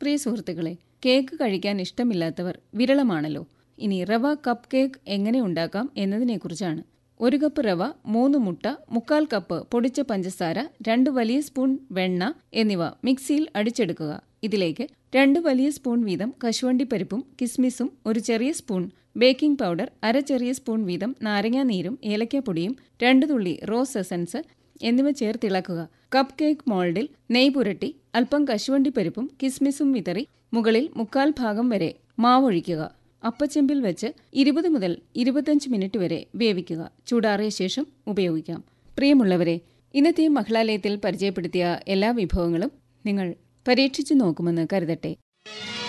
പ്രിയ സുഹൃത്തുക്കളെ കേക്ക് കഴിക്കാൻ ഇഷ്ടമില്ലാത്തവർ വിരളമാണല്ലോ ഇനി റവ കപ്പ് കേക്ക് എങ്ങനെ ഉണ്ടാക്കാം എന്നതിനെക്കുറിച്ചാണ് ഒരു കപ്പ് റവ മൂന്ന് മുട്ട മുക്കാൽ കപ്പ് പൊടിച്ച പഞ്ചസാര രണ്ട് വലിയ സ്പൂൺ വെണ്ണ എന്നിവ മിക്സിയിൽ അടിച്ചെടുക്കുക ഇതിലേക്ക് രണ്ട് വലിയ സ്പൂൺ വീതം കശുവണ്ടിപ്പരിപ്പും കിസ്മിസും ഒരു ചെറിയ സ്പൂൺ ബേക്കിംഗ് പൗഡർ അര ചെറിയ സ്പൂൺ വീതം നാരങ്ങാനീരും ഏലക്കാപ്പൊടിയും രണ്ട് തുള്ളി റോസ് എസൻസ് എന്നിവ ചേർത്തിളക്കുക കപ്പ് കേക്ക് മോൾഡിൽ നെയ് പുരട്ടി അല്പം കശുവണ്ടിപ്പരിപ്പും കിസ്മിസും വിതറി മുകളിൽ മുക്കാൽ ഭാഗം വരെ മാവൊഴിക്കുക അപ്പച്ചെമ്പിൽ വെച്ച് ഇരുപത് മുതൽ ഇരുപത്തഞ്ച് മിനിറ്റ് വരെ വേവിക്കുക ചൂടാറിയ ശേഷം ഉപയോഗിക്കാം പ്രിയമുള്ളവരെ ഇന്നത്തെ മഹിളാലയത്തിൽ പരിചയപ്പെടുത്തിയ എല്ലാ വിഭവങ്ങളും നിങ്ങൾ പരീക്ഷിച്ചു നോക്കുമെന്ന് കരുതട്ടെ